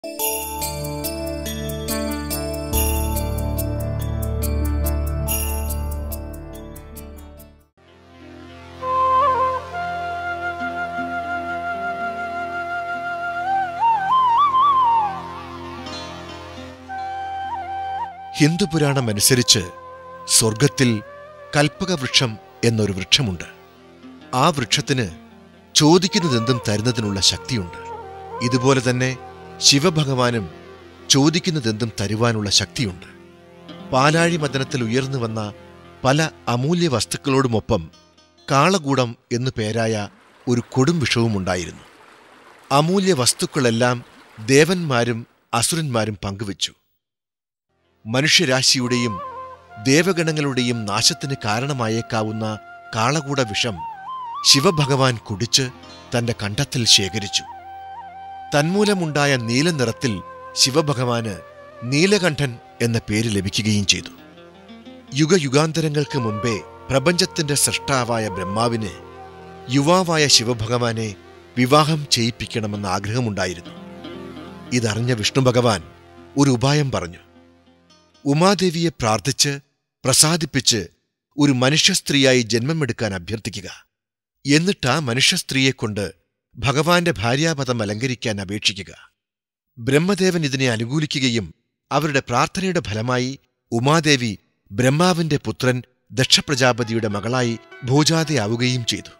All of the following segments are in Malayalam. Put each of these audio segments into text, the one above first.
ഹിന്ദുപുരാണം അനുസരിച്ച് സ്വർഗത്തിൽ കൽപ്പകവൃക്ഷം എന്നൊരു വൃക്ഷമുണ്ട് ആ വൃക്ഷത്തിന് ചോദിക്കുന്നതെന്തും തരുന്നതിനുള്ള ശക്തിയുണ്ട് ഇതുപോലെ തന്നെ ശിവഭഗവാനും ചോദിക്കുന്നതെന്തും തരുവാനുള്ള ശക്തിയുണ്ട് പാലാഴി മദനത്തിൽ ഉയർന്നു വന്ന പല അമൂല്യ വസ്തുക്കളോടുമൊപ്പം കാളകൂടം എന്നു പേരായ ഒരു കൊടും വിഷവുമുണ്ടായിരുന്നു അമൂല്യ വസ്തുക്കളെല്ലാം ദേവന്മാരും അസുരന്മാരും പങ്കുവച്ചു മനുഷ്യരാശിയുടെയും ദേവഗണങ്ങളുടെയും നാശത്തിന് കാരണമായേക്കാവുന്ന കാളകൂട വിഷം ശിവഭഗവാൻ കുടിച്ച് തന്റെ കണ്ഠത്തിൽ ശേഖരിച്ചു തന്മൂലമുണ്ടായ നീലനിറത്തിൽ ശിവഭഗവാന് നീലകണ്ഠൻ എന്ന പേര് ലഭിക്കുകയും ചെയ്തു യുഗയുഗാന്തരങ്ങൾക്ക് മുമ്പേ പ്രപഞ്ചത്തിന്റെ സൃഷ്ടാവായ ബ്രഹ്മാവിന് യുവാവായ ശിവഭഗവാനെ വിവാഹം ചെയ്യിപ്പിക്കണമെന്ന ആഗ്രഹമുണ്ടായിരുന്നു ഇതറിഞ്ഞ വിഷ്ണു ഭഗവാൻ ഒരു ഉപായം പറഞ്ഞു ഉമാദേവിയെ പ്രാർത്ഥിച്ച് പ്രസാദിപ്പിച്ച് ഒരു മനുഷ്യസ്ത്രീയായി ജന്മമെടുക്കാൻ അഭ്യർത്ഥിക്കുക എന്നിട്ട് ആ മനുഷ്യസ്ത്രീയെക്കൊണ്ട് ഭഗവാന്റെ ഭാര്യാപദം അലങ്കരിക്കാൻ അപേക്ഷിക്കുക ബ്രഹ്മദേവൻ ഇതിനെ അനുകൂലിക്കുകയും അവരുടെ പ്രാർത്ഥനയുടെ ഫലമായി ഉമാദേവി ബ്രഹ്മാവിന്റെ പുത്രൻ ദക്ഷപ്രജാപതിയുടെ മകളായി ഭൂജാതയാവുകയും ചെയ്തു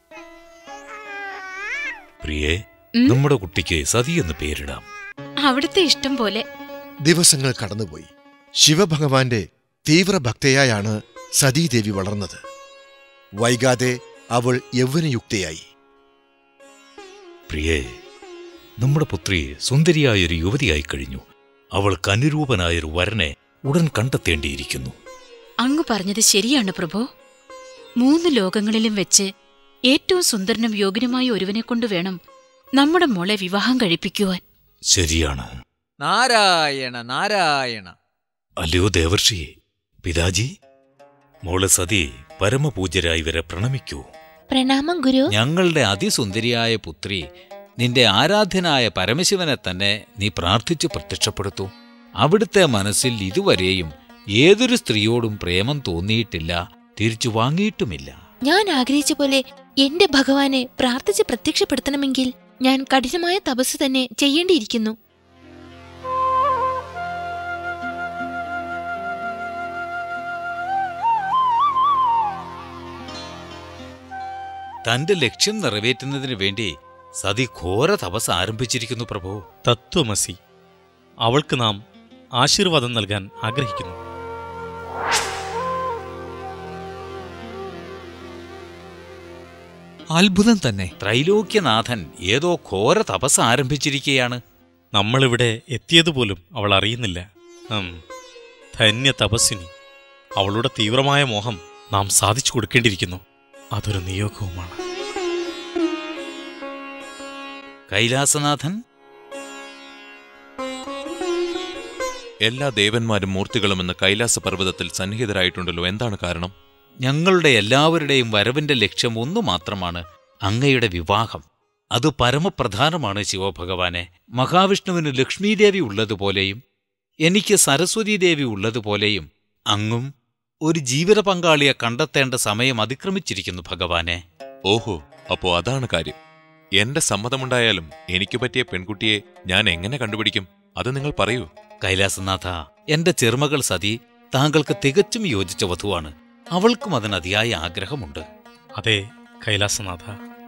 പ്രിയേ ഉം? നമ്മുടെ കുട്ടിക്ക് സതി എന്ന് പേരിടാം അവിടുത്തെ ഇഷ്ടം പോലെ ദിവസങ്ങൾ കടന്നുപോയി ശിവഭഗവാന്റെ തീവ്രഭക്തയായാണ് സതീദേവി വളർന്നത് വൈകാതെ അവൾ യൗവനയുക്തയായി പ്രിയേ നമ്മുടെ പുത്രി സുന്ദരിയായൊരു യുവതിയായി കഴിഞ്ഞു അവൾക്ക് അനുരൂപനായൊരു വരനെ ഉടൻ കണ്ടെത്തേണ്ടിയിരിക്കുന്നു അങ്ങ് പറഞ്ഞത് ശരിയാണ് പ്രഭു മൂന്ന് ലോകങ്ങളിലും വെച്ച് ഏറ്റവും സുന്ദരനും യോഗ്യനുമായ ഒരുവനെ കൊണ്ട് വേണം നമ്മുടെ മോളെ വിവാഹം കഴിപ്പിക്കുവാൻ ശരിയാണ് നാരായണ നാരായണ അല്ലയോ ദേവർഷി പിതാജി മോള് സതി പരമപൂജ്യരായി വരെ പ്രണമിക്കൂ പ്രണാമം ഗുരു ഞങ്ങളുടെ അതിസുന്ദരിയായ പുത്രി നിന്റെ ആരാധ്യനായ പരമശിവനെ തന്നെ നീ പ്രാർത്ഥിച്ചു പ്രത്യക്ഷപ്പെടുത്തു അവിടുത്തെ മനസ്സിൽ ഇതുവരെയും ഏതൊരു സ്ത്രീയോടും പ്രേമം തോന്നിയിട്ടില്ല തിരിച്ചു വാങ്ങിയിട്ടുമില്ല ഞാൻ ആഗ്രഹിച്ച പോലെ എന്റെ ഭഗവാനെ പ്രാർത്ഥിച്ച് പ്രത്യക്ഷപ്പെടുത്തണമെങ്കിൽ ഞാൻ കഠിനമായ തപസ് തന്നെ ചെയ്യേണ്ടിയിരിക്കുന്നു തന്റെ ലക്ഷ്യം നിറവേറ്റുന്നതിന് വേണ്ടി സതി ഘോര തപസ് ആരംഭിച്ചിരിക്കുന്നു പ്രഭു തത്വമസി അവൾക്ക് നാം ആശീർവാദം നൽകാൻ ആഗ്രഹിക്കുന്നു അത്ഭുതം തന്നെ ത്രൈലോക്യനാഥൻ ഏതോ ഘോര തപസ് ആരംഭിച്ചിരിക്കുകയാണ് നമ്മളിവിടെ എത്തിയതുപോലും അവൾ അറിയുന്നില്ല ഉം, ധന്യ തപസ്വിനി അവളുടെ തീവ്രമായ മോഹം നാം സാധിച്ചു കൊടുക്കേണ്ടിയിരിക്കുന്നു അതൊരു നിയോഗവുമാണ് കൈലാസനാഥൻ എല്ലാ ദേവന്മാരും മൂർത്തികളുമെന്ന് കൈലാസ പർവ്വതത്തിൽ സന്നിഹിതരായിട്ടുണ്ടല്ലോ എന്താണ് കാരണം ഞങ്ങളുടെ എല്ലാവരുടെയും വരവിന്റെ ലക്ഷ്യം ഒന്നു മാത്രമാണ് അങ്ങയുടെ വിവാഹം അത് പരമപ്രധാനമാണ് ശിവഭഗവാനെ മഹാവിഷ്ണുവിന് ലക്ഷ്മീദേവി ഉള്ളതുപോലെയും എനിക്ക് സരസ്വതീദേവി ഉള്ളതുപോലെയും അങ്ങും ഒരു ജീവിത പങ്കാളിയെ കണ്ടെത്തേണ്ട സമയം അതിക്രമിച്ചിരിക്കുന്നു ഭഗവാനെ ഓഹോ അപ്പോ അതാണ് കാര്യം എന്റെ സമ്മതമുണ്ടായാലും എനിക്ക് പറ്റിയ പെൺകുട്ടിയെ ഞാൻ എങ്ങനെ കണ്ടുപിടിക്കും അത് നിങ്ങൾ പറയൂ കൈലാസനാഥ എന്റെ ചെറുമകൾ സതി താങ്കൾക്ക് തികച്ചും യോജിച്ച വധുവാണ് അവൾക്കും അതിന് അതിയായ ആഗ്രഹമുണ്ട് അതെ കൈലാസനാഥ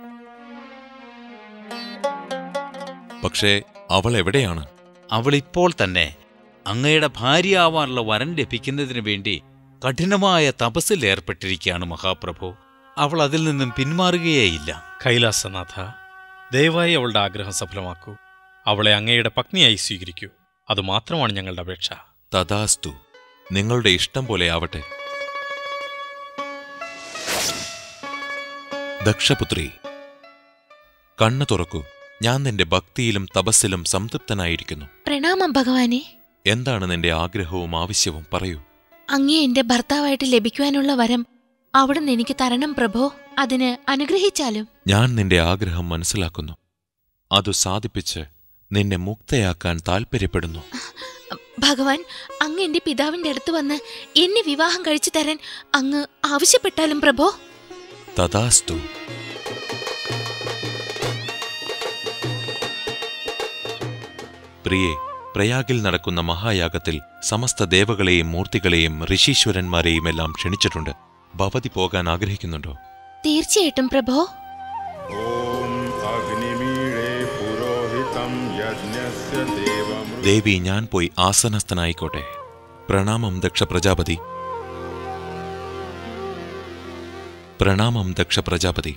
പക്ഷേ അവൾ എവിടെയാണ് അവൾ ഇപ്പോൾ തന്നെ അങ്ങയുടെ ഭാര്യയാവാനുള്ള വരൻ ലഭിക്കുന്നതിനു വേണ്ടി കഠിനമായ തപസ്സിൽ ഏർപ്പെട്ടിരിക്കുകയാണ് മഹാപ്രഭു അവൾ അതിൽ നിന്നും പിന്മാറുകയേയില്ല കൈലാസനാഥ ദയവായി അവളുടെ ആഗ്രഹം സഫലമാക്കൂ അവളെ അങ്ങയുടെ പത്നിയായി സ്വീകരിക്കൂ അതുമാത്രമാണ് ഞങ്ങളുടെ അപേക്ഷ തഥാസ്തു നിങ്ങളുടെ ഇഷ്ടം പോലെ ആവട്ടെ ദക്ഷപുത്രി കണ്ണു തുറക്കൂ ഞാൻ നിന്റെ ഭക്തിയിലും തപസ്സിലും സംതൃപ്തനായിരിക്കുന്നു പ്രണാമം ഭഗവാനെ എന്താണ് നിന്റെ ആഗ്രഹവും ആവശ്യവും പറയൂ അങ്ങേ എന്റെ ഭർത്താവായിട്ട് ലഭിക്കുവാനുള്ള വരം അവിടുന്ന് എനിക്ക് തരണം പ്രഭോ അതിന് അനുഗ്രഹിച്ചാലും ഞാൻ നിന്റെ ആഗ്രഹം മനസ്സിലാക്കുന്നു അതു സാധിപ്പിച്ച് നിന്നെ മുക്തയാക്കാൻ താൽപ്പര്യപ്പെടുന്നു ഭഗവാൻ അങ്ങ് എന്റെ പിതാവിന്റെ അടുത്ത് വന്ന് എന്നെ വിവാഹം കഴിച്ചു തരാൻ അങ്ങ് ആവശ്യപ്പെട്ടാലും പ്രഭോ തഥാസ്തു പ്രിയേ പ്രയാഗിൽ നടക്കുന്ന മഹായാഗത്തിൽ സമസ്ത ദേവകളെയും മൂർത്തികളെയും ഋഷീശ്വരന്മാരെയും എല്ലാം ക്ഷണിച്ചിട്ടുണ്ട് ഭവതി പോകാൻ ആഗ്രഹിക്കുന്നുണ്ടോ തീർച്ചയായിട്ടും പ്രഭോ ॐ अग्निमीळे पुरोहितं यज्ञस्य देवमृ ദേവി ഞാൻ പോയി ആസനസ്ഥനായിക്കോട്ടെ പ്രണാമം ദക്ഷ പ്രജാപതി പ്രണാമം ദക്ഷ പ്രജാപതി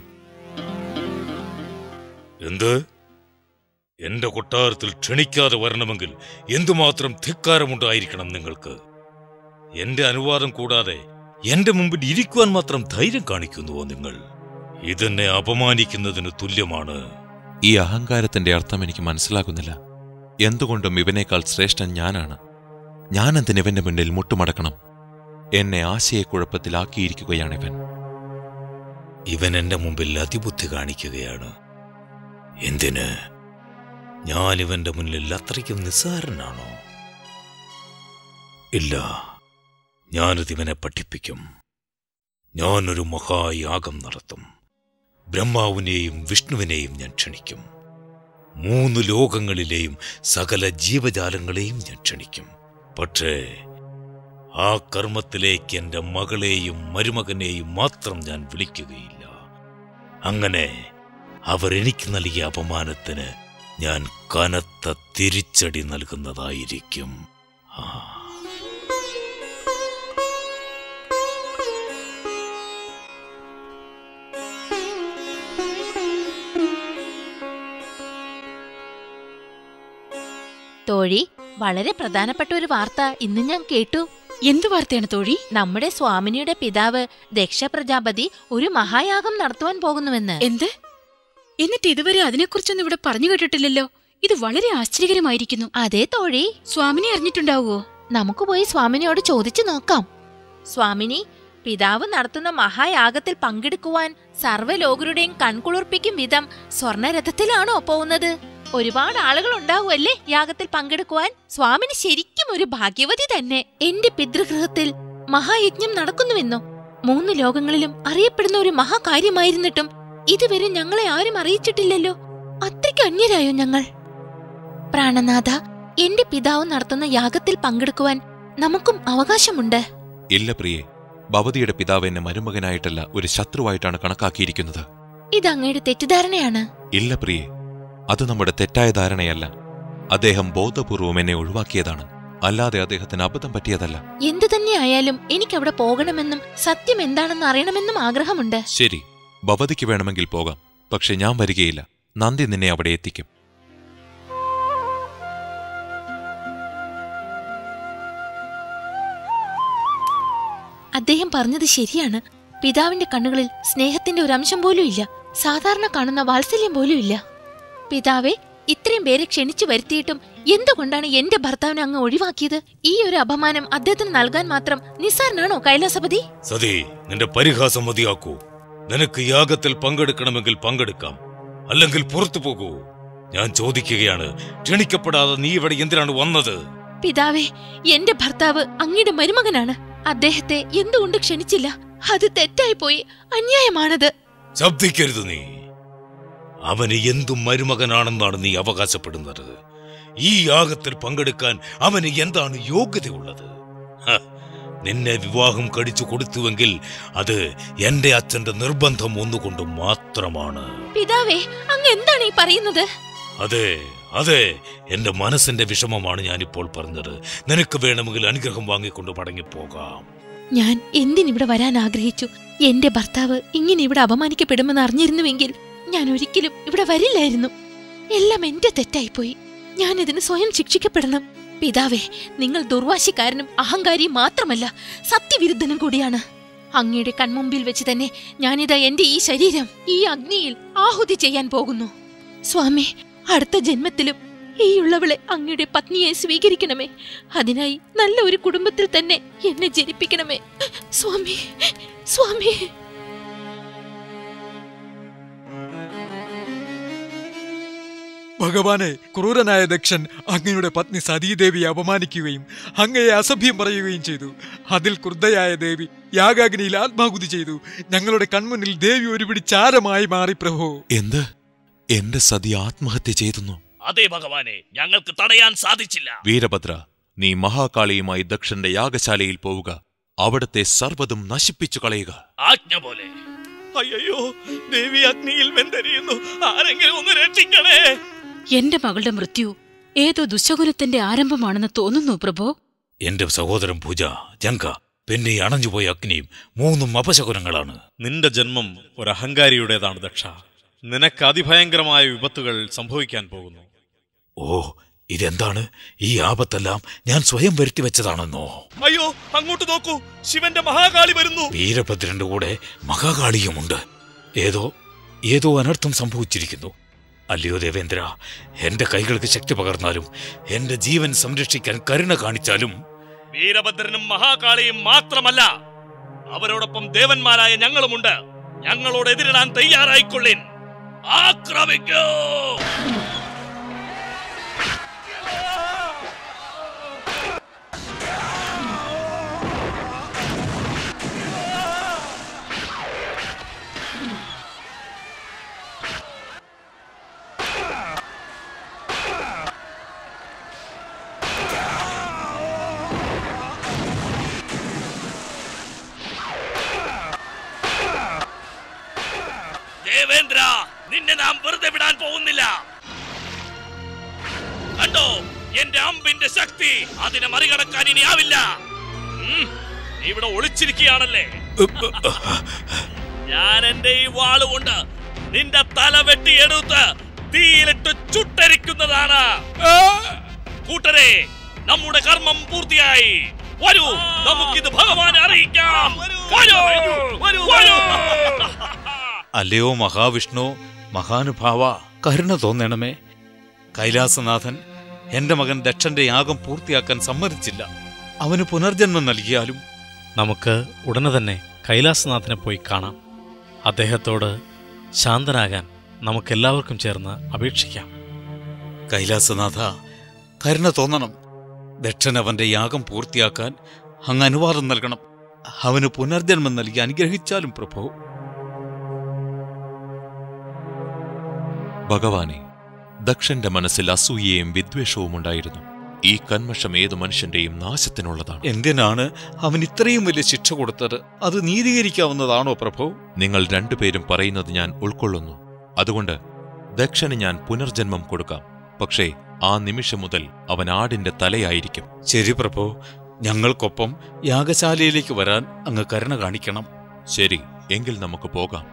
എന്ത് എന്റെ കൊട്ടാരത്തിൽ ക്ഷണിക്കാതെ വരണമെങ്കിൽ എന്തുമാത്രം ധിക്കാരമുണ്ടായിരിക്കണം നിങ്ങൾക്ക് എന്റെ അനുവാദം കൂടാതെ എന്റെ മുമ്പിൽ ഇരിക്കുവാൻ മാത്രം ധൈര്യം കാണിക്കുന്നുവോ നിങ്ങൾ ഇതെന്നെ അപമാനിക്കുന്നതിന് തുല്യമാണ് ഈ അഹങ്കാരത്തിന്റെ അർത്ഥം എനിക്ക് മനസ്സിലാകുന്നില്ല എന്തുകൊണ്ടും ഇവനേക്കാൾ ശ്രേഷ്ഠൻ ഞാനാണ് ഞാനെന്തിന് ഇവന്റെ മുന്നിൽ മുട്ടുമടക്കണം എന്നെ ആശയക്കുഴപ്പത്തിലാക്കിയിരിക്കുകയാണിവൻ ഇവൻ എന്റെ മുമ്പിൽ അതിബുദ്ധി കാണിക്കുകയാണ് എന്തിന് ഞാൻ ഇവന്റെ മുന്നിൽ അത്രയ്ക്കും നിസ്സാരനാണോ ഇല്ല ഞാനിത് ഇവനെ പഠിപ്പിക്കും ഞാനൊരു മഹായാഗം നടത്തും ബ്രഹ്മാവിനെയും വിഷ്ണുവിനെയും ഞാൻ ക്ഷണിക്കും മൂന്ന് ലോകങ്ങളിലെയും സകല ജീവജാലങ്ങളെയും ഞാൻ ക്ഷണിക്കും പക്ഷേ ആ കർമ്മത്തിലേക്ക് എന്റെ മകളെയും മരുമകനെയും മാത്രം ഞാൻ വിളിക്കുകയില്ല അങ്ങനെ അവർ എനിക്ക് നൽകിയ അപമാനത്തിന് ഞാൻ കനത്ത തിരിച്ചടി നൽകുന്നതായിരിക്കും ആ തോഴി വളരെ പ്രധാനപ്പെട്ട ഒരു വാർത്ത ഇന്ന് ഞാൻ കേട്ടു എന്തു വാർത്തയാണ് തോഴി നമ്മുടെ സ്വാമിനിയുടെ പിതാവ് ദക്ഷ പ്രജാപതി ഒരു മഹായാഗം നടത്തുവാൻ പോകുന്നുവെന്ന് എന്ത് എന്നിട്ട് ഇതുവരെ അതിനെക്കുറിച്ചൊന്നും ഇവിടെ പറഞ്ഞു കേട്ടിട്ടില്ലല്ലോ ഇത് വളരെ ആശ്ചര്യകരമായിരിക്കുന്നു അതേ തോഴി സ്വാമിനെ അറിഞ്ഞിട്ടുണ്ടാവുമോ നമുക്ക് പോയി സ്വാമിനിയോട് ചോദിച്ചു നോക്കാം സ്വാമിനി പിതാവ് നടത്തുന്ന മഹായാഗത്തിൽ പങ്കെടുക്കുവാൻ സർവ്വലോകരുടെയും കൺകുളിർപ്പിക്കും വിധം സ്വർണരഥത്തിലാണോ പോകുന്നത് ഒരുപാട് ആളുകൾ ഉണ്ടാവുമല്ലേ യാഗത്തിൽ പങ്കെടുക്കുവാൻ സ്വാമിനി ശരിക്കും ഒരു ഭാഗ്യവതി തന്നെ എന്റെ പിതൃഗൃഹത്തിൽ മഹായജ്ഞം നടക്കുന്നുവെന്നോ മൂന്ന് ലോകങ്ങളിലും അറിയപ്പെടുന്ന ഒരു മഹാകാര്യമായിരുന്നിട്ടും ഇതുവരെ ഞങ്ങളെ ആരും അറിയിച്ചിട്ടില്ലല്ലോ അത്രയ്ക്ക് അന്യരായോ ഞങ്ങൾ പ്രാണനാഥ എന്റെ പിതാവ് നടത്തുന്ന യാഗത്തിൽ പങ്കെടുക്കുവാൻ നമുക്കും അവകാശമുണ്ട് ഇല്ല പ്രിയേ ഭവതിയുടെ പിതാവ് എന്നെ മരുമകനായിട്ടല്ല ഒരു ശത്രുവായിട്ടാണ് കണക്കാക്കിയിരിക്കുന്നത് ഇത് അങ്ങയുടെ തെറ്റിദ്ധാരണയാണ് ഇല്ല പ്രിയേ അത് നമ്മുടെ തെറ്റായ ധാരണയല്ല അദ്ദേഹം ബോധപൂർവം എന്നെ ഒഴിവാക്കിയതാണ് അല്ലാതെ അദ്ദേഹത്തിന് അബദ്ധം പറ്റിയതല്ല എന്തു തന്നെയായാലും എനിക്ക് അവിടെ പോകണമെന്നും സത്യം എന്താണെന്ന് അറിയണമെന്നും ആഗ്രഹമുണ്ട് ശരി ഭവതിക്ക് വേണമെങ്കിൽ പോകാം പക്ഷെ ഞാൻ വരികയില്ല നന്ദി നിന്നെ അവിടെ എത്തിക്കും അദ്ദേഹം പറഞ്ഞത് ശരിയാണ് പിതാവിന്റെ കണ്ണുകളിൽ സ്നേഹത്തിന്റെ ഒരു അംശം പോലും ഇല്ല സാധാരണ കാണുന്ന വാത്സല്യം പോലും ഇല്ല പിതാവെ ഇത്രയും പേരെ ക്ഷണിച്ചു വരുത്തിയിട്ടും എന്തുകൊണ്ടാണ് എന്റെ ഭർത്താവിനെ അങ്ങ് ഒഴിവാക്കിയത് ഈ ഒരു അപമാനം അദ്ദേഹത്തിന് നൽകാൻ മാത്രം നിസ്സാരനാണോ കൈലാസപതി സതി നിന്റെ പരിഹാസം മതിയാക്കൂ നിനക്ക് യാഗത്തിൽ പങ്കെടുക്കണമെങ്കിൽ പങ്കെടുക്കാം അല്ലെങ്കിൽ പുറത്തു പോകൂ ഞാൻ ചോദിക്കുകയാണ് ക്ഷണിക്കപ്പെടാതെ നീ ഇവിടെ എന്തിനാണ് വന്നത് പിതാവേ എന്റെ ഭർത്താവ് അങ്ങയുടെ മരുമകനാണ് അദ്ദേഹത്തെ എന്തുകൊണ്ട് ക്ഷണിച്ചില്ല അത് തെറ്റായി പോയി അന്യായമാണത് ശബ്ദിക്കരുത് നീ അവന് എന്തും മരുമകനാണെന്നാണ് നീ അവകാശപ്പെടുന്നത് ഈ യാഗത്തിൽ പങ്കെടുക്കാൻ അവന് എന്താണ് യോഗ്യതയുള്ളത് ഹ, നിന്നെ വിവാഹം കഴിച്ചു കൊടുത്തുവെങ്കിൽ അത് എന്റെ അച്ഛന്റെ നിർബന്ധം ഒന്നുകൊണ്ട് മാത്രമാണ് പിതാവേ അങ്ങ് എന്താണ് ഈ പറയുന്നത് അതെ അതെ എന്റെ മനസ്സിന്റെ വിഷമമാണ് ഞാനിപ്പോൾ പറഞ്ഞത് നിനക്ക് വേണമെങ്കിൽ അനുഗ്രഹം വാങ്ങിക്കൊണ്ട് മടങ്ങിപ്പോകാം ഞാൻ എന്തിനിവിടെ വരാൻ ആഗ്രഹിച്ചു എന്റെ ഭർത്താവ് ഇങ്ങനെ ഇവിടെ അപമാനിക്കപ്പെടുമെന്ന് അറിഞ്ഞിരുന്നുവെങ്കിൽ ഞാൻ ഒരിക്കലും ഇവിടെ വരില്ലായിരുന്നു എല്ലാം എന്റെ തെറ്റായിപ്പോയി ഞാൻ ഇതിന് സ്വയം ശിക്ഷിക്കപ്പെടണം പിതാവേ നിങ്ങൾ ദുർവാശിക്കാരനും അഹങ്കാരിയും മാത്രമല്ല സത്യവിരുദ്ധനും കൂടിയാണ് അങ്ങയുടെ കൺമുമ്പിൽ വെച്ച് തന്നെ ഞാനിതാ എന്റെ ഈ ശരീരം ഈ അഗ്നിയിൽ ആഹുതി ചെയ്യാൻ പോകുന്നു സ്വാമി അടുത്ത ജന്മത്തിലും ഈയുള്ളവളെ അങ്ങയുടെ പത്നിയായി സ്വീകരിക്കണമേ അതിനായി നല്ല ഒരു കുടുംബത്തിൽ തന്നെ എന്നെ ജനിപ്പിക്കണമേ സ്വാമി സ്വാമി ഭഗവാനെ ക്രൂരനായ ദക്ഷൻ അങ്ങയുടെ പത്നി സതീദേവിയെ അപമാനിക്കുകയും അങ്ങയെ അസഭ്യം പറയുകയും ചെയ്തു അതിൽ ക്രുദ്ധയായ ദേവി യാഗാഗ്നിയിൽ ആത്മാഹുതി ചെയ്തു ഞങ്ങളുടെ കൺമുന്നിൽ ദേവി ഒരുപിടി ചാരമായി മാറി പ്രഭു എന്ത് എന്റെ സതി ആത്മഹത്യ ചെയ്തെന്നു അതെ ഭഗവാനെ ഞങ്ങൾക്ക് തടയാൻ സാധിച്ചില്ല വീരഭദ്ര നീ മഹാകാളിയുമായി ദക്ഷന്റെ യാഗശാലയിൽ പോവുക അവിടത്തെ സർവ്വതും നശിപ്പിച്ചു കളയുക ആജ്ഞ പോലെ അയ്യോ ദേവി അഗ്നിയിൽ വെന്തരിയുന്നു ആരെങ്കിലും ഒന്ന് രക്ഷിക്കണേ എന്റെ മകളുടെ മൃത്യു ഏതോ ദുശകുലത്തിന്റെ ആരംഭമാണെന്ന് തോന്നുന്നു പ്രഭോ എന്റെ സഹോദരൻ പൂജ ജങ്ക പിന്നെ ഈ അണഞ്ഞുപോയ അഗ്നിയും മൂന്നും അപശകുനങ്ങളാണ് നിന്റെ ജന്മം ഒരു അഹങ്കാരിയുടേതാണ് ദക്ഷ നിനക്ക് അതിഭയങ്കരമായ വിപത്തുകൾ സംഭവിക്കാൻ പോകുന്നു ഓ ഇതെന്താണ് ഈ ആപത്തെല്ലാം ഞാൻ സ്വയം വരുത്തി വെച്ചതാണെന്നോ അയ്യോ അങ്ങോട്ട് നോക്കൂ ശിവന്റെ മഹാകാളി വരുന്നു വീരഭദ്രന്റെ കൂടെ മഹാകാളിയുമുണ്ട് ഏതോ ഏതോ അനർത്ഥം സംഭവിച്ചിരിക്കുന്നു അല്ലയോ ദേവേന്ദ്ര എന്റെ കൈകൾക്ക് ശക്തി പകർന്നാലും എന്റെ ജീവൻ സംരക്ഷിക്കാൻ കരുണ കാണിച്ചാലും വീരഭദ്രനും മഹാകാളിയും മാത്രമല്ല അവരോടൊപ്പം ദേവന്മാരായ ഞങ്ങളുമുണ്ട് ഞങ്ങളോട് എതിരിടാൻ തയ്യാറായിക്കൊള്ളിൻ ആക്രമിക്കൂ ദേവേന്ദ്ര നിന്നെ നാം വെറുതെ വിടാൻ പോകുന്നില്ല കണ്ടോ എന്റെ അമ്പിന്റെ ശക്തി അതിനെ മറികടക്കാൻ ഇനി ആവില്ല ഉം, നീ ഇവിടെ ഒളിച്ചിരിക്കുകയാണല്ലേ ഞാൻ എന്റെ ഈ വാളുകൊണ്ട് നിന്റെ തല വെട്ടിയെടുത്ത് തീയിലിട്ട് ചുട്ടരിക്കുന്നതാണ് കൂട്ടരെ നമ്മുടെ കർമ്മം പൂർത്തിയായി വരൂ നമുക്കിത് ഭഗവാനെ അറിയിക്കാം വരൂ വരൂ അല്ലയോ മഹാവിഷ്ണു മഹാനുഭാവ കരുണ തോന്നണമേ കൈലാസനാഥൻ എന്റെ മകൻ ദക്ഷന്റെ യാഗം പൂർത്തിയാക്കാൻ സമ്മതിച്ചില്ല അവന് പുനർജന്മം നൽകിയാലും നമുക്ക് ഉടനെ തന്നെ കൈലാസനാഥനെ പോയി കാണാം അദ്ദേഹത്തോട് ശാന്തനാകാൻ നമുക്കെല്ലാവർക്കും ചേർന്ന് അപേക്ഷിക്കാം കൈലാസനാഥ കരുണ തോന്നണം ദക്ഷൻ അവന്റെ യാഗം പൂർത്തിയാക്കാൻ അങ്ങ് അനുവാദം നൽകണം അവന് പുനർജന്മം നൽകി അനുഗ്രഹിച്ചാലും പ്രഭു ഭഗവാനെ ദക്ഷന്റെ മനസ്സിൽ അസൂയയും വിദ്വേഷവും ഉണ്ടായിരുന്നു ഈ കന്മഷം ഏതു മനുഷ്യന്റെയും നാശത്തിനുള്ളതാണ് എന്തിനാണ് അവൻ ഇത്രയും വലിയ ശിക്ഷ കൊടുത്തത് അത് നീതീകരിക്കാവുന്നതാണോ പ്രഭു നിങ്ങൾ രണ്ടുപേരും പറയുന്നത് ഞാൻ ഉൾക്കൊള്ളുന്നു അതുകൊണ്ട് ദക്ഷന് ഞാൻ പുനർജന്മം കൊടുക്കാം പക്ഷേ ആ നിമിഷം മുതൽ അവൻ ആടിന്റെ തലയായിരിക്കും ശരി പ്രഭു ഞങ്ങൾക്കൊപ്പം യാഗശാലയിലേക്ക് വരാൻ അങ്ങ് കരുണ കാണിക്കണം ശരി എങ്കിൽ നമുക്ക് പോകാം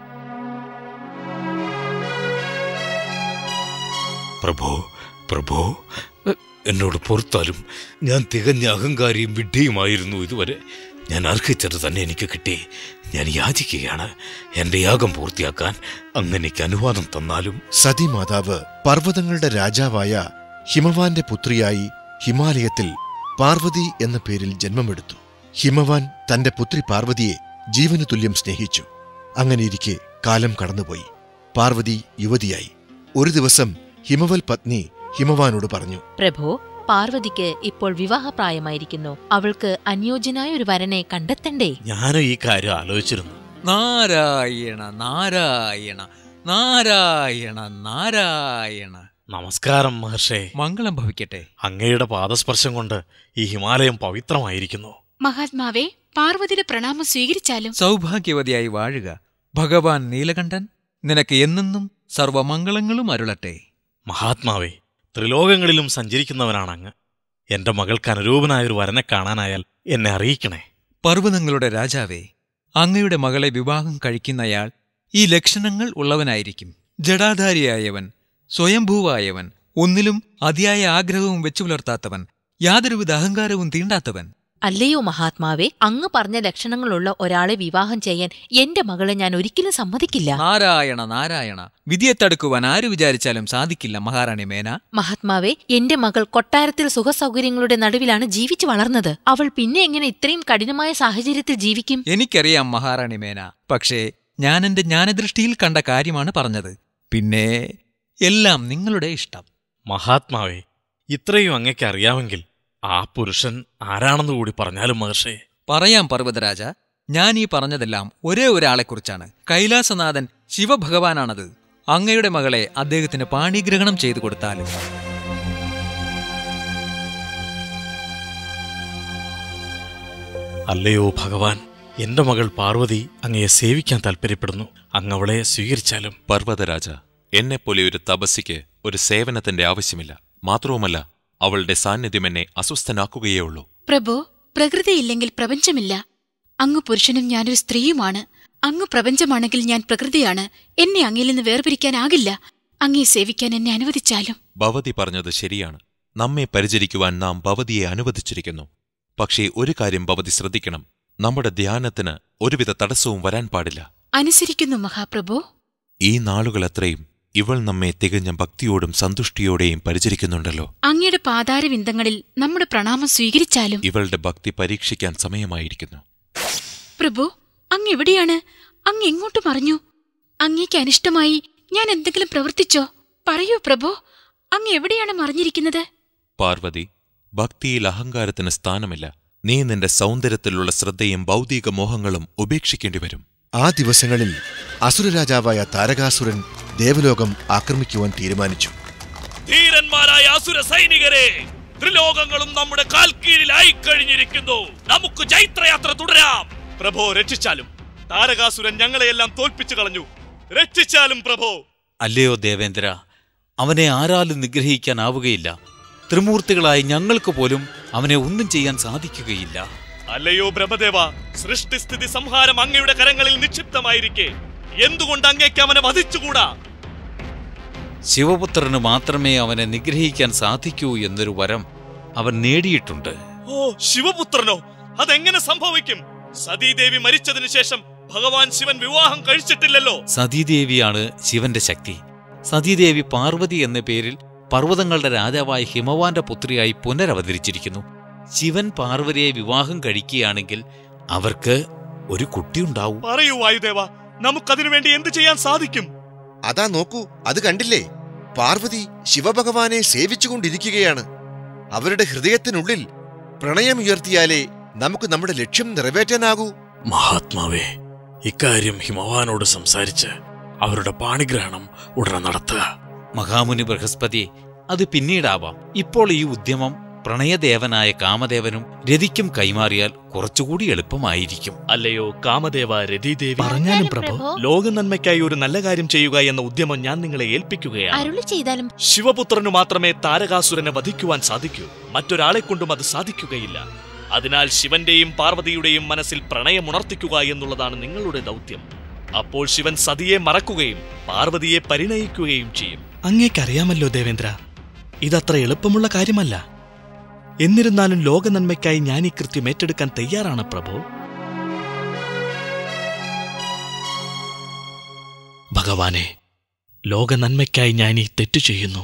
പ്രഭോ പ്രഭോ എ- എന്നോട് പൊറുത്താലും ഞാൻ തികഞ്ഞ അഹങ്കാരിയും വിഡ്ഢിയുമായിരുന്നു ഇതുവരെ ഞാൻ അർഹിച്ചത് തന്നെ എനിക്ക് കിട്ടി ഞാൻ യാചിക്കുകയാണ് എന്റെ യാഗം പൂർത്തിയാക്കാൻ അങ്ങനെക്ക് അനുവാദം തന്നാലും സതി മാതാവ് പർവ്വതങ്ങളുടെ രാജാവായ ഹിമവാന്റെ പുത്രിയായി ഹിമാലയത്തിൽ പാർവതി എന്ന പേരിൽ ജന്മമെടുത്തു ഹിമവാൻ തന്റെ പുത്രി പാർവതിയെ ജീവനു തുല്യം സ്നേഹിച്ചു അങ്ങനെയിരിക്കെ കാലം കടന്നുപോയി പാർവതി യുവതിയായി ഒരു ദിവസം ഹിമവൽ പത്നി ഹിമവാനോട് പറഞ്ഞു പ്രഭു പാർവതിക്ക് ഇപ്പോൾ വിവാഹപ്രായമായിരിക്കുന്നു അവൾക്ക് അനുയോജ്യനായ ഒരു വരനെ കണ്ടെത്തണ്ടേ ഞാനും ഈ കാര്യം ആലോചിച്ചിരുന്നു നാരായണ നാരായണ നാരായണ നാരായണ നമസ്കാരം മഹർഷേ മംഗളം ഭവിക്കട്ടെ അങ്ങയുടെ പാദസ്പർശം കൊണ്ട് ഈ ഹിമാലയം പവിത്രമായിരിക്കുന്നു മഹാത്മാവേ പാർവതിയുടെ പ്രണാമം സ്വീകരിച്ചാലും സൗഭാഗ്യവതിയായി വാഴുക ഭഗവാൻ നീലകണ്ഠൻ നിനക്ക് എന്നെന്നും സർവമംഗളങ്ങളും അരുളട്ടെ മഹാത്മാവേ ത്രിലോകങ്ങളിലും സഞ്ചരിക്കുന്നവനാണ് അങ്ങ് എന്റെ മകൾക്ക് അനുരൂപനായ ഒരു വരനെ കാണാനായാൽ എന്നെ അറിയിക്കണേ പർവ്വതങ്ങളുടെ രാജാവേ അങ്ങയുടെ മകളെ വിവാഹം കഴിക്കുന്നയാൾ ഈ ലക്ഷണങ്ങൾ ഉള്ളവനായിരിക്കും ജടാധാരിയായവൻ സ്വയംഭൂവായവൻ ഒന്നിലും അതിയായ ആഗ്രഹവും വെച്ചു പുലർത്താത്തവൻ യാതൊരുവിധ അഹങ്കാരവും തീണ്ടാത്തവൻ അല്ലയോ മഹാത്മാവേ അങ്ങ് പറഞ്ഞ ലക്ഷണങ്ങളുള്ള ഒരാളെ വിവാഹം ചെയ്യാൻ എന്റെ മകളെ ഞാൻ ഒരിക്കലും സമ്മതിക്കില്ല നാരായണ നാരായണ വിധിയെ തടുക്കുവാൻ ആര് വിചാരിച്ചാലും സാധിക്കില്ല മഹാറാണി മേന മഹാത്മാവേ എന്റെ മകൾ കൊട്ടാരത്തിൽ സുഖസൗകര്യങ്ങളുടെ നടുവിലാണ് ജീവിച്ചു വളർന്നത് അവൾ പിന്നെ എങ്ങനെ ഇത്രയും കഠിനമായ സാഹചര്യത്തിൽ ജീവിക്കും എനിക്കറിയാം മഹാറാണി മേന പക്ഷേ ഞാൻ എന്റെ ജ്ഞാനദൃഷ്ടിയിൽ കണ്ട കാര്യമാണ് പറഞ്ഞത് പിന്നെ എല്ലാം നിങ്ങളുടെ ഇഷ്ടം മഹാത്മാവേ ഇത്രയും അങ്ങയ്ക്ക് അറിയാമെങ്കിൽ ആ പുരുഷൻ ആരാണെന്ന് കൂടി പറഞ്ഞാലും മഹർഷേ പറയാം പർവ്വതരാജ ഞാൻ ഈ പറഞ്ഞതെല്ലാം ഒരേ ഒരാളെക്കുറിച്ചാണ് കൈലാസനാഥൻ ശിവഭഗവാനാണത് അങ്ങയുടെ മകളെ അദ്ദേഹത്തിന് പാണിഗ്രഹണം ചെയ്തു കൊടുത്താലും അല്ലയോ ഭഗവാൻ എന്റെ മകൾ പാർവതി അങ്ങയെ സേവിക്കാൻ താൽപ്പര്യപ്പെടുന്നു അങ്ങ് അവളെ സ്വീകരിച്ചാലും പർവ്വതരാജ എന്നെപ്പോലെ ഒരു തപസ്സിക്ക് ഒരു സേവനത്തിന്റെ ആവശ്യമില്ല മാത്രവുമല്ല അവളുടെ സാന്നിധ്യം എന്നെ അസ്വസ്ഥനാക്കുകയേ ഉള്ളൂ പ്രഭോ പ്രകൃതിയില്ലെങ്കിൽ പ്രപഞ്ചമില്ല അങ്ങ് പുരുഷനും ഞാനൊരു സ്ത്രീയുമാണ് അങ്ങ് പ്രപഞ്ചമാണെങ്കിൽ ഞാൻ പ്രകൃതിയാണ് എന്നെ അങ്ങിൽ നിന്ന് വേർപിരിക്കാനാകില്ല അങ്ങയെ സേവിക്കാൻ എന്നെ അനുവദിച്ചാലും ഭവതി പറഞ്ഞത് ശരിയാണ് നമ്മെ പരിചരിക്കുവാൻ നാം ഭവതിയെ അനുവദിച്ചിരിക്കുന്നു പക്ഷേ ഒരു കാര്യം ഭവതി ശ്രദ്ധിക്കണം നമ്മുടെ ധ്യാനത്തിന് ഒരുവിധ തടസ്സവും വരാൻ പാടില്ല അനുസരിക്കുന്നു മഹാപ്രഭു ഈ നാളുകളത്രയും ഇവൾ നമ്മെ തികഞ്ഞ ഭക്തിയോടും സന്തുഷ്ടിയോടെയും പരിചരിക്കുന്നുണ്ടല്ലോ അങ്ങയുടെ പാതാരവിന്ദങ്ങളിൽ നമ്മുടെ പ്രണാമം സ്വീകരിച്ചാലും ഇവളുടെ ഭക്തി പരീക്ഷിക്കാൻ സമയമായിരിക്കുന്നു പ്രഭു അങ്ങ് എവിടെയാണ് അങ്ങ് എങ്ങോട്ട് മറിഞ്ഞു അങ്ങേക്ക് അനിഷ്ടമായി ഞാൻ എന്തെങ്കിലും പ്രവർത്തിച്ചോ പറയൂ പ്രഭു അങ്ങ് എവിടെയാണ് മറിഞ്ഞിരിക്കുന്നത് പാർവതി ഭക്തിയിൽ അഹങ്കാരത്തിന് സ്ഥാനമില്ല നീ നിന്റെ സൗന്ദര്യത്തിലുള്ള ശ്രദ്ധയും ഭൗതിക മോഹങ്ങളും ഉപേക്ഷിക്കേണ്ടി വരും ആ ദിവസങ്ങളിൽ അസുരരാജാവായ താരകാസുരൻ ദേവലോകം ആക്രമിക്കുവാൻ തീരുമാനിച്ചു ധീരന്മാരായ അസുര സൈനികരെ ത്രിലോകങ്ങളും നമ്മുടെ കാൽക്കീഴിലായി കഴിഞ്ഞിരിക്കുന്നു നമുക്ക് ജൈത്രയാത്ര തുടരാം പ്രഭോ രക്ഷിച്ചാലും താരകാസുരൻ ഞങ്ങളെയെല്ലാം തോൽപ്പിച്ചു കളഞ്ഞു രക്ഷിച്ചാലും പ്രഭോ അല്ലയോ ദേവേന്ദ്ര അവനെ ആരാലും നിഗ്രഹിക്കാനാവുകയില്ല ത്രിമൂർത്തികളായി ഞങ്ങൾക്ക് പോലും അവനെ ഒന്നും ചെയ്യാൻ സാധിക്കുകയില്ല അല്ലയോ ബ്രഹ്മദേവ സൃഷ്ടിസ്ഥിതി സംഹാരം അങ്ങയുടെ കരങ്ങളിൽ നിക്ഷിപ്തമായിരിക്കെ എന്തുകൊണ്ട് അങ്ങേക്ക് അവനെ വധിച്ചുകൂടാ ശിവപുത്രന് മാത്രമേ അവനെ നിഗ്രഹിക്കാൻ സാധിക്കൂ എന്നൊരു വരം അവൻ നേടിയിട്ടുണ്ട് ഓ ശിവപുത്രനോ അതെങ്ങനെ സംഭവിക്കും സതീദേവി മരിച്ചതിനു ശേഷം ഭഗവാൻ ശിവൻ വിവാഹം കഴിച്ചിട്ടില്ലല്ലോ സതീദേവിയാണ് ശിവന്റെ ശക്തി സതീദേവി പാർവതി എന്ന പേരിൽ പർവ്വതങ്ങളുടെ രാജാവായ ഹിമവാന്റെ പുത്രിയായി പുനരവതരിച്ചിരിക്കുന്നു ശിവൻ പാർവതിയെ വിവാഹം കഴിക്കുകയാണെങ്കിൽ അവർക്ക് ഒരു കുട്ടിയുണ്ടാവും പറയൂ വായുദേവ നമുക്കതിനു വേണ്ടി എന്ത് ചെയ്യാൻ സാധിക്കും അതാ നോക്കൂ അത് കണ്ടില്ലേ പാർവതി ശിവഭഗവാനെ സേവിച്ചുകൊണ്ടിരിക്കുകയാണ് അവരുടെ ഹൃദയത്തിനുള്ളിൽ പ്രണയമുയർത്തിയാലേ നമുക്ക് നമ്മുടെ ലക്ഷ്യം നിറവേറ്റാനാകൂ മഹാത്മാവേ ഇക്കാര്യം ഹിമവാനോട് സംസാരിച്ച് അവരുടെ പാണിഗ്രഹണം ഉടനെ നടത്തുക മഹാമുനി ബൃഹസ്പതി അത് പിന്നീടാവാം ഇപ്പോൾ ഈ ഉദ്യമം പ്രണയദേവനായ കാമദേവനും രതിക്കും കൈമാറിയാൽ കുറച്ചുകൂടി എളുപ്പമായിരിക്കും അല്ലയോ കാമദേവ രതിദേവി പറഞ്ഞാലും പ്രഭോ. ലോക നന്മയ്ക്കായി ഒരു നല്ല കാര്യം ചെയ്യുക എന്ന ഉദ്യമം ഞാൻ നിങ്ങളെ ഏൽപ്പിക്കുകയാണ് അരുളി ചെയ്താലും ശിവപുത്രനു മാത്രമേ താരകാസുരനെ വധിക്കുവാൻ സാധിക്കൂ മറ്റൊരാളെ കൊണ്ടും അത് സാധിക്കുകയില്ല അതിനാൽ ശിവന്റെയും പാർവതിയുടെയും മനസ്സിൽ പ്രണയമുണർത്തിക്കുക എന്നുള്ളതാണ് നിങ്ങളുടെ ദൗത്യം അപ്പോൾ ശിവൻ സതിയെ മറക്കുകയും പാർവതിയെ പരിണയിക്കുകയും ചെയ്യും അങ്ങേക്കറിയാമല്ലോ ദേവേന്ദ്ര ഇതത്ര എളുപ്പമുള്ള കാര്യമല്ല എന്നിരുന്നാലും ലോക നന്മയ്ക്കായി ഞാൻ ഈ കൃത്യം ഏറ്റെടുക്കാൻ തയ്യാറാണ് പ്രഭു ഭഗവാനെ ലോക നന്മയ്ക്കായി ഞാൻ ഈ തെറ്റു ചെയ്യുന്നു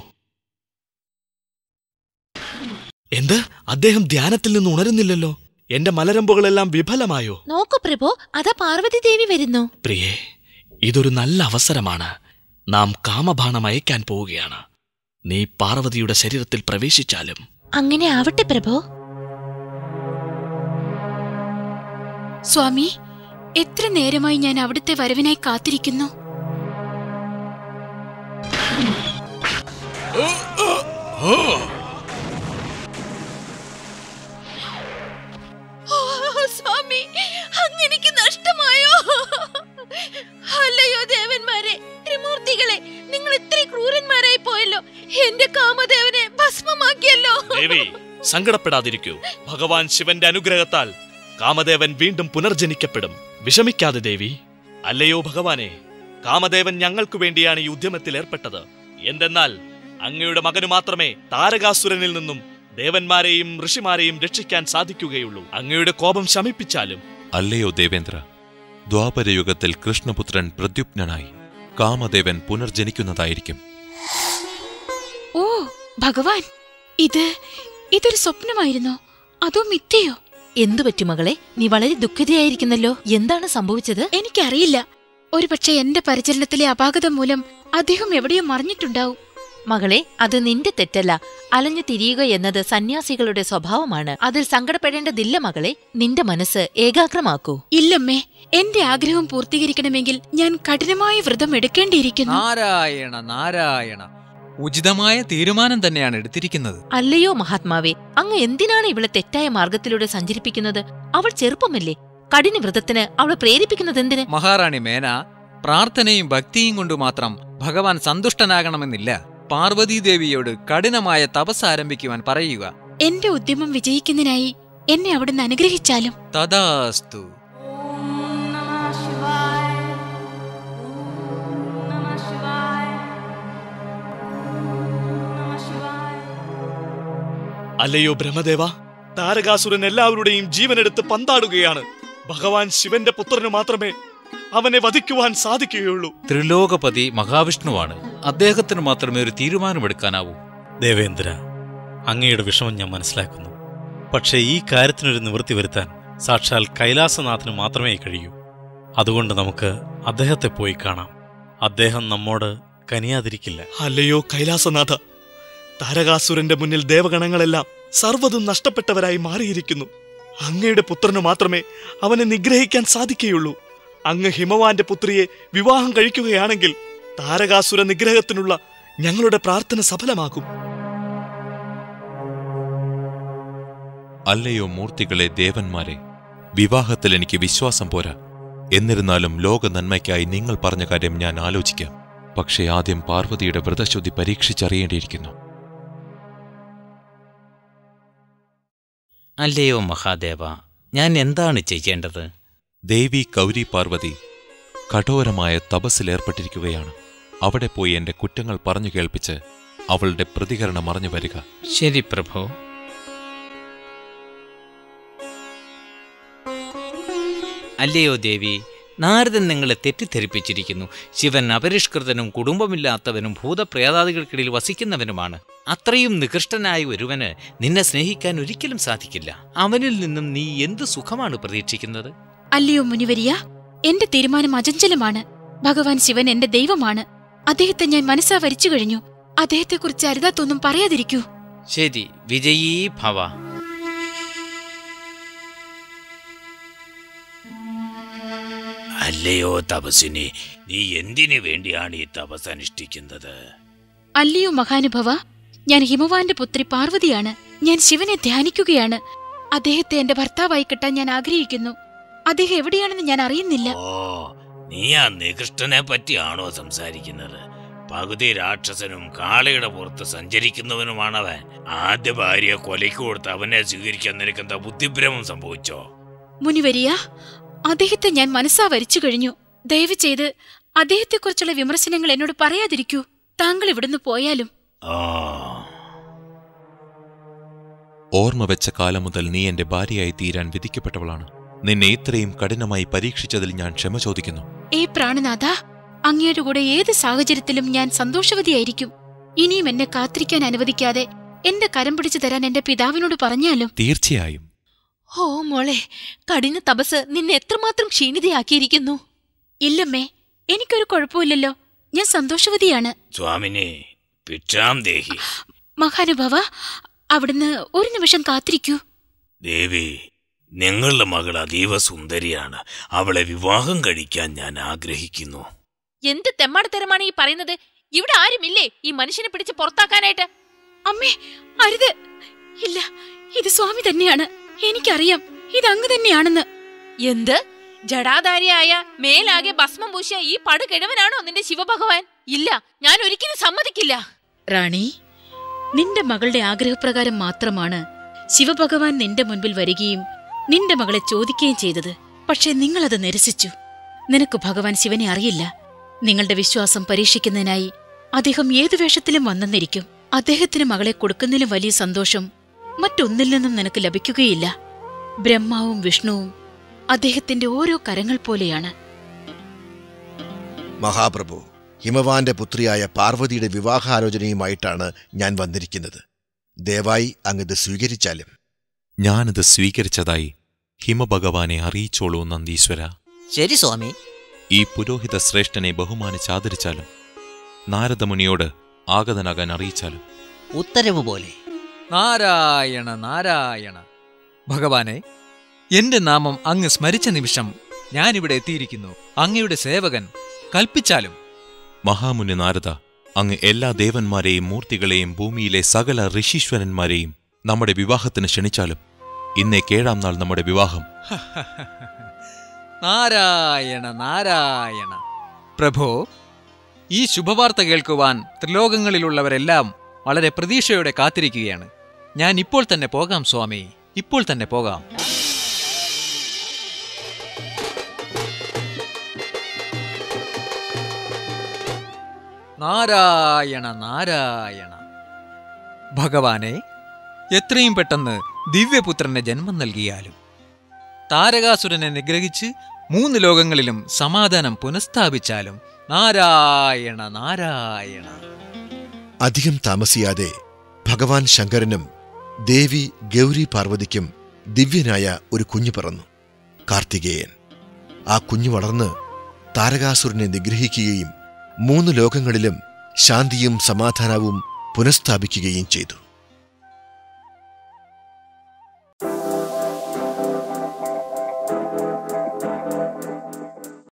എന്ത് അദ്ദേഹം ധ്യാനത്തിൽ നിന്ന് ഉണരുന്നില്ലല്ലോ എന്റെ മലരമ്പുകളെല്ലാം വിഫലമായോ നോക്കൂ പ്രഭോ അതാ പാർവതി ദേവി വരുന്നു പ്രിയേ ഇതൊരു നല്ല അവസരമാണ് നാം കാമബാണം അയക്കാൻ പോവുകയാണ് നീ പാർവതിയുടെ ശരീരത്തിൽ പ്രവേശിച്ചാലും അങ്ങനെ ആവട്ടെ പ്രഭോ സ്വാമി എത്ര നേരമായി ഞാൻ അവിടുത്തെ വരവിനായി കാത്തിരിക്കുന്നു സ്വാമി അങ്ങെനിക്ക് നഷ്ടമായോ അല്ലയോ ദേവന്മാരെ ത്രിമൂർത്തികളെ നിങ്ങൾ ഇത്ര ക്രൂരന്മാരായി പോയല്ലോ എന്റെ കാമദേവനെ ഭസ്മമാക്കിയല്ലോ ദേവി സങ്കടപ്പെടാതിരിക്കൂ ഭഗവാൻ ശിവന്റെ അനുഗ്രഹത്താൽ കാമദേവൻ വീണ്ടും പുനർജനിക്കപ്പെടും വിഷമിക്കാതെ ദേവി അല്ലയോ ഭഗവാനെ കാമദേവൻ ഞങ്ങൾക്കു വേണ്ടിയാണ് ഈ ഉദ്യമത്തിൽ ഏർപ്പെട്ടത് എന്തെന്നാൽ അങ്ങയുടെ മകനു മാത്രമേ താരകാസുരനിൽ നിന്നും ദേവന്മാരെയും ഋഷിമാരെയും രക്ഷിക്കാൻ സാധിക്കുകയുള്ളൂ അങ്ങയുടെ കോപം ശമിപ്പിച്ചാലും അല്ലയോ ദേവേന്ദ്ര ദ്വാപരയുഗത്തിൽ കൃഷ്ണപുത്രൻ പ്രദ്യുപ്നനായി കാമദേവൻ പുനർജനിക്കുന്നതായിരിക്കും ഓ ഭഗവാൻ ഇത് ഇതൊരു സ്വപ്നമായിരുന്നോ അതോ മിഥ്യയോ എന്തു പറ്റി മകളെ നീ വളരെ ദുഃഖിതയായിരിക്കുന്നല്ലോ എന്താണ് സംഭവിച്ചത് എനിക്കറിയില്ല ഒരുപക്ഷെ എന്റെ പരിചരണത്തിലെ അപാകതം മൂലം അദ്ദേഹം എവിടെയോ മറിഞ്ഞിട്ടുണ്ടാവും മകളെ അത് നിന്റെ തെറ്റല്ല അലഞ്ഞു തിരിയുക എന്നത് സന്യാസികളുടെ സ്വഭാവമാണ് അതിൽ സങ്കടപ്പെടേണ്ടതില്ല മകളെ നിന്റെ മനസ്സ് ഏകാഗ്രമാക്കൂ ഇല്ലമ്മേ എന്റെ ആഗ്രഹം പൂർത്തീകരിക്കണമെങ്കിൽ ഞാൻ കഠിനമായ വ്രതം എടുക്കേണ്ടിയിരിക്കുന്നു നാരായണ നാരായണ ഉചിതമായ തീരുമാനം തന്നെയാണ് എടുത്തിരിക്കുന്നത് അല്ലയോ മഹാത്മാവേ അങ്ങ് എന്തിനാണ് ഇവളെ തെറ്റായ മാർഗത്തിലൂടെ സഞ്ചരിപ്പിക്കുന്നത് അവൾ ചെറുപ്പമല്ലേ കഠിന വ്രതത്തിന് അവളെ പ്രേരിപ്പിക്കുന്നതെന്തിന് മഹാറാണി മേന പ്രാർത്ഥനയും ഭക്തിയും കൊണ്ട് മാത്രം ഭഗവാൻ സന്തുഷ്ടനാകണമെന്നില്ല പാർവതീദേവിയോട് കഠിനമായ തപസ് ആരംഭിക്കുവാൻ പറയുക എന്റെ ഉദ്യമം വിജയിക്കുന്നതിനായി എന്നെ അവിടുന്ന് അനുഗ്രഹിച്ചാലും തഥാസ്തു അല്ലയോ ബ്രഹ്മദേവ താരകാസുരൻ എല്ലാവരുടെയും ജീവനെടുത്ത് പന്താടുകയാണ് ഭഗവാൻ ശിവന്റെ പുത്രന് മാത്രമേ അവനെ വധിക്കുവാൻ സാധിക്കുകയുള്ളൂ ത്രിലോകപതി മഹാവിഷ്ണുവാണ് അദ്ദേഹത്തിന് മാത്രമേ ഒരു തീരുമാനമെടുക്കാനാവൂ ദേവേന്ദ്ര അങ്ങയുടെ വിഷമം ഞാൻ മനസ്സിലാക്കുന്നു പക്ഷേ ഈ കാര്യത്തിനൊരു നിവൃത്തി വരുത്താൻ സാക്ഷാൽ കൈലാസനാഥന് മാത്രമേ കഴിയൂ അതുകൊണ്ട് നമുക്ക് അദ്ദേഹത്തെ പോയി കാണാം അദ്ദേഹം നമ്മോട് കനിയാതിരിക്കില്ല അല്ലയോ കൈലാസനാഥ താരകാസുരന്റെ മുന്നിൽ ദേവഗണങ്ങളെല്ലാം സർവ്വതും നഷ്ടപ്പെട്ടവരായി മാറിയിരിക്കുന്നു അങ്ങയുടെ പുത്രന് മാത്രമേ അവനെ നിഗ്രഹിക്കാൻ സാധിക്കുകയുള്ളൂ അങ്ങ് ഹിമവാന്റെ പുത്രിയെ വിവാഹം കഴിക്കുകയാണെങ്കിൽ താരകാസുര നിഗ്രഹത്തിനുള്ള ഞങ്ങളുടെ പ്രാർത്ഥന സഫലമാകും അല്ലയോ മൂർത്തികളെ ദേവന്മാരെ വിവാഹത്തിൽ എനിക്ക് വിശ്വാസം പോരാ എന്നിരുന്നാലും ലോക നന്മയ്ക്കായി നിങ്ങൾ പറഞ്ഞ കാര്യം ഞാൻ ആലോചിക്കാം പക്ഷേ ആദ്യം പാർവതിയുടെ വ്രതശുദ്ധി പരീക്ഷിച്ചറിയേണ്ടിയിരിക്കുന്നു അല്ലയോ മഹാദേവ ഞാൻ എന്താണ് ചെയ്യേണ്ടത് ദേവി കൗരി പാർവതി കഠോരമായ തപസ്സിലേർപ്പെട്ടിരിക്കുകയാണ് അവിടെ പോയി എന്റെ കുറ്റങ്ങൾ പറഞ്ഞു കേൾപ്പിച്ച് അവളുടെ പ്രതികരണം അറിഞ്ഞു വരിക ശരി പ്രഭു അല്ലയോ ദേവി നാരദൻ നിങ്ങളെ തെറ്റിദ്ധരിപ്പിച്ചിരിക്കുന്നു ശിവൻ അപരിഷ്കൃതനും കുടുംബമില്ലാത്തവനും ഭൂതപ്രേതാദികൾക്കിടയിൽ വസിക്കുന്നവനുമാണ് അത്രയും നികൃഷ്ടനായ ഒരുവന് നിന്നെ സ്നേഹിക്കാൻ ഒരിക്കലും സാധിക്കില്ല അവനിൽ നിന്നും നീ എന്ത് സുഖമാണ് പ്രതീക്ഷിക്കുന്നത് അല്ലയോ മുനിവരിയ എന്റെ തീരുമാനം അചഞ്ചലമാണ് ഭഗവാൻ ശിവൻ എന്റെ ദൈവമാണ് അദ്ദേഹത്തെ ഞാൻ മനസ്സാ വരിച്ചു കഴിഞ്ഞു അദ്ദേഹത്തെക്കുറിച്ച് അരുതാത്തൊന്നും പറയാതിരിക്കൂ ശരി വിജയീ ഭവ അല്ലയോ തപസ്സിനെ നീ എന്തിനു വേണ്ടിയാണ് ഈ തപസ് അനുഷ്ഠിക്കുന്നത് അല്ലയോ മഹാനുഭവ ഞാൻ ഹിമവാന്റെ പുത്രി പാർവതിയാണ് ഞാൻ ശിവനെ ധ്യാനിക്കുകയാണ് അദ്ദേഹത്തെ എന്റെ ഭർത്താവായി കിട്ടാൻ ഞാൻ ആഗ്രഹിക്കുന്നു അദ്ദേഹം എവിടെയാണെന്ന് ഞാൻ അറിയുന്നില്ല ഓ നീ ആ നികൃഷ്ടനെ പറ്റിയാണോ സംസാരിക്കുന്നത് പകുതി രാക്ഷസനും കാളയുടെ പുറത്ത് സഞ്ചരിക്കുന്നവനുമാണവൻ ആദ്യ ഭാര്യയെ കൊലയ്ക്ക് കൊടുത്ത് അവനെ സ്വീകരിക്കാൻ നിനക്കെന്താ ബുദ്ധിഭ്രമം സംഭവിച്ചോ മുനിവരിയ അദ്ദേഹത്തെ ഞാൻ മനസ്സാ വരിച്ചു കഴിഞ്ഞു ദയവ് ചെയ്ത് അദ്ദേഹത്തെക്കുറിച്ചുള്ള വിമർശനങ്ങൾ എന്നോട് പറയാതിരിക്കൂ താങ്കൾ ഇവിടുന്ന് പോയാലും ആ ഓർമ്മ വെച്ച കാലം മുതൽ നീ എന്റെ ഭാര്യയായി തീരാൻ വിധിക്കപ്പെട്ടവളാണ് നിന്നെ ഇത്രയും കഠിനമായി പരീക്ഷിച്ചതിൽ ഞാൻ ക്ഷമ ചോദിക്കുന്നു ഏ പ്രാണനാഥ അങ്ങയുടെ കൂടെ ഏത് സാഹചര്യത്തിലും ഞാൻ സന്തോഷവതിയായിരിക്കും ഇനിയും എന്നെ കാത്തിരിക്കാൻ അനുവദിക്കാതെ എന്റെ കരം പിടിച്ചു തരാൻ എന്റെ പിതാവിനോട് പറഞ്ഞാലും തീർച്ചയായും ഓ മോളെ കഠിന തപസ് നിന്നെ എത്രമാത്രം ക്ഷീണിതയാക്കിയിരിക്കുന്നു ഇല്ലമ്മേ എനിക്കൊരു കുഴപ്പമില്ലല്ലോ ഞാൻ സന്തോഷവതിയാണ് സ്വാമിനെ ഭിക്ഷാം ദേഹി മഹാനുഭവ അവിടുന്ന് ഒരു നിമിഷം കാത്തിരിക്കൂ ദേവി നിങ്ങളുടെ മകൾ അതീവ സുന്ദരിയാണ് അവളെ വിവാഹം കഴിക്കാൻ ഞാൻ ആഗ്രഹിക്കുന്നു എന്ത് തെമ്മാടിത്തരമാണ് ഈ പറയുന്നത് ഇവിടെ ആരുമില്ലേ ഈ മനുഷ്യനെ പിടിച്ച് പുറത്താക്കാനായിട്ട് അമ്മേ അരുത് ഇല്ല ഇത് സ്വാമി തന്നെയാണ് എനിക്കറിയാം ഇത് അങ്ങ് തന്നെയാണെന്ന് എന്ത് ജടാധാരിയായ മേലാകെ ഭസ്മം പൂശിയ ഈ പടു കിഴവനാണോ നിന്റെ ശിവഭഗവാൻ ഇല്ല ഞാൻ ഒരിക്കലും സമ്മതിക്കില്ല റാണി നിന്റെ മകളുടെ ആഗ്രഹപ്രകാരം മാത്രമാണ് ശിവഭഗവാൻ നിന്റെ മുൻപിൽ വരികയും നിന്റെ മകളെ ചോദിക്കുകയും ചെയ്തത് പക്ഷേ നിങ്ങളത് നിരസിച്ചു നിനക്ക് ഭഗവാൻ ശിവനെ അറിയില്ല നിങ്ങളുടെ വിശ്വാസം പരീക്ഷിക്കുന്നതിനായി അദ്ദേഹം ഏതു വേഷത്തിലും വന്നെന്നിരിക്കും അദ്ദേഹത്തിന് മകളെ കൊടുക്കുന്നതിലും വലിയ സന്തോഷം മറ്റൊന്നിൽ നിന്നും നിനക്ക് ലഭിക്കുകയില്ല ബ്രഹ്മാവും വിഷ്ണുവും അദ്ദേഹത്തിന്റെ ഓരോ കരങ്ങൾ പോലെയാണ് മഹാപ്രഭു ഹിമവാന്റെ പുത്രിയായ പാർവതിയുടെ വിവാഹാലോചനയുമായിട്ടാണ് ഞാൻ വന്നിരിക്കുന്നത് ദയവായി അങ്ങിത് സ്വീകരിച്ചാലും ഞാനിത് സ്വീകരിച്ചതായി ഹിമഭഗവാനെ അറിയിച്ചോളൂ നന്ദീശ്വര ശരി സ്വാമി ഈ പുരോഹിത ശ്രേഷ്ഠനെ ബഹുമാനിച്ചാദരിച്ചാലും നാരദമുനിയോട് ആഗതനാകാൻ അറിയിച്ചാലും ഉത്തരവ് പോലെ നാരായണ നാരായണ ഭഗവാനെ എന്റെ നാമം അങ്ങ് സ്മരിച്ച നിമിഷം ഞാനിവിടെ എത്തിയിരിക്കുന്നു അങ്ങയുടെ സേവകൻ കൽപ്പിച്ചാലും മഹാമുനി നാരദ അങ്ങ് എല്ലാ ദേവന്മാരെയും മൂർത്തികളെയും ഭൂമിയിലെ സകല ഋഷീശ്വരന്മാരെയും നമ്മുടെ വിവാഹത്തിന് ക്ഷണിച്ചാലും ഇന്നേക്കേഴാം നാൾ നമ്മുടെ വിവാഹം നാരായണ നാരായണ പ്രഭോ ഈ ശുഭവാർത്ത കേൾക്കുവാൻ ത്രിലോകങ്ങളിലുള്ളവരെല്ലാം വളരെ പ്രതീക്ഷയോടെ കാത്തിരിക്കുകയാണ് ഞാൻ ഇപ്പോൾ തന്നെ പോകാം സ്വാമി ഇപ്പോൾ തന്നെ പോകാം നാരായണ നാരായണ ഭഗവാനെ എത്രയും പെട്ടെന്ന് ദിവ്യപുത്രന് ജന്മം നൽകിയാലും താരകാസുരനെ നിഗ്രഹിച്ച് മൂന്ന് ലോകങ്ങളിലും സമാധാനം പുനഃസ്ഥാപിച്ചാലും നാരായണ നാരായണ അധികം താമസിയാതെ ഭഗവാൻ ശങ്കരനും ദേവി ഗൗരി പാർവതിക്കും ദിവ്യനായ ഒരു കുഞ്ഞു പിറന്നു കാർത്തികേയൻ ആ കുഞ്ഞു വളർന്ന് താരകാസുരനെ നിഗ്രഹിക്കുകയും മൂന്ന് ലോകങ്ങളിലും ശാന്തിയും സമാധാനവും പുനഃസ്ഥാപിക്കുകയും ചെയ്തു